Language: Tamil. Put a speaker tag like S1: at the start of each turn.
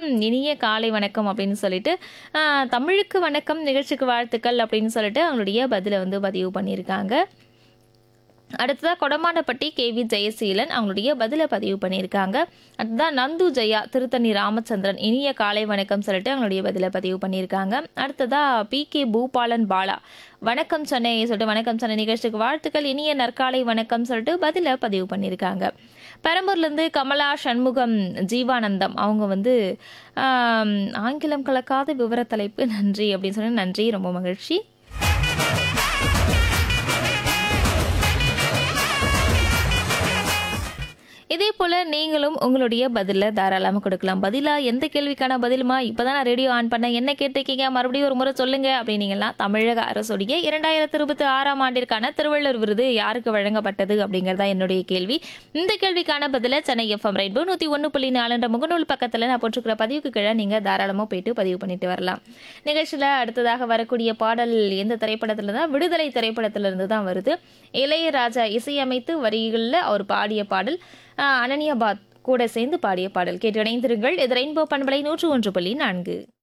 S1: இனிய காலை வணக்கம் அப்படின்னு சொல்லிட்டு ஆ, தமிழுக்கு வணக்கம் நிகழ்ச்சிக்கு வாழ்த்துக்கள் அப்படின்னு சொல்லிட்டு அவங்களுடைய பதிலை வந்து பதிவு பண்ணியிருக்காங்க அடுத்ததாக கொடமானப்பட்டி கேவி ஜெயசீலன் அவங்களுடைய பதிலை பதிவு பண்ணியிருக்காங்க அடுத்ததான் நந்து ஜெயா திருத்தணி ராமச்சந்திரன் இனிய காலை வணக்கம் சொல்லிட்டு அவங்களுடைய பதிலை பதிவு பண்ணியிருக்காங்க அடுத்ததாக பி கே பூபாலன் பாலா வணக்கம் சென்னை சொல்லிட்டு வணக்கம் சென்னை நிகழ்ச்சிக்கு வாழ்த்துக்கள் இனிய நற்காலை வணக்கம் சொல்லிட்டு பதிலை பதிவு பண்ணியிருக்காங்க பெரம்பூர்லேருந்து கமலா சண்முகம் ஜீவானந்தம் அவங்க வந்து ஆம், ஆங்கிலம் கலக்காத விவர தலைப்பு நன்றி அப்படின்னு சொல்லி நன்றி ரொம்ப மகிழ்ச்சி இதே போல் நீங்களும் உங்களுடைய பதிலில் தாராளமாக கொடுக்கலாம் பதிலாக எந்த கேள்விக்கான பதிலுமா இப்போ தான் நான் ரேடியோ ஆன் பண்ணேன் என்ன கேட்டிருக்கீங்க மறுபடியும் ஒரு முறை சொல்லுங்கள் அப்படின்னீங்கன்னா தமிழக அரசுடைய இரண்டாயிரத்தி இருபத்தி ஆறாம் ஆண்டிற்கான திருவள்ளுவர் விருது யாருக்கு வழங்கப்பட்டது அப்படிங்கிறதா என்னுடைய கேள்வி இந்த கேள்விக்கான பதிலை சென்னை எஃப்எம் ரெயின்போ நூற்றி ஒன்று புள்ளி நாலுன்ற முகநூல் பக்கத்தில் நான் போட்டிருக்கிற பதிவுக்கு கீழே நீங்கள் தாராளமாக போயிட்டு பதிவு பண்ணிட்டு வரலாம் நிகழ்ச்சியில் அடுத்ததாக வரக்கூடிய பாடல் எந்த திரைப்படத்தில் தான் விடுதலை திரைப்படத்திலிருந்து தான் வருது இளையராஜா இசையமைத்து வரிகளில் அவர் பாடிய பாடல் ஆஹ், அனன்யாபாத் கூட சேர்ந்து பாடிய பாடல் கேட்டு இணைந்திருங்கள் இது ரெயின்போ பண்பலை நூற்று ஒன்று புள்ளி நான்கு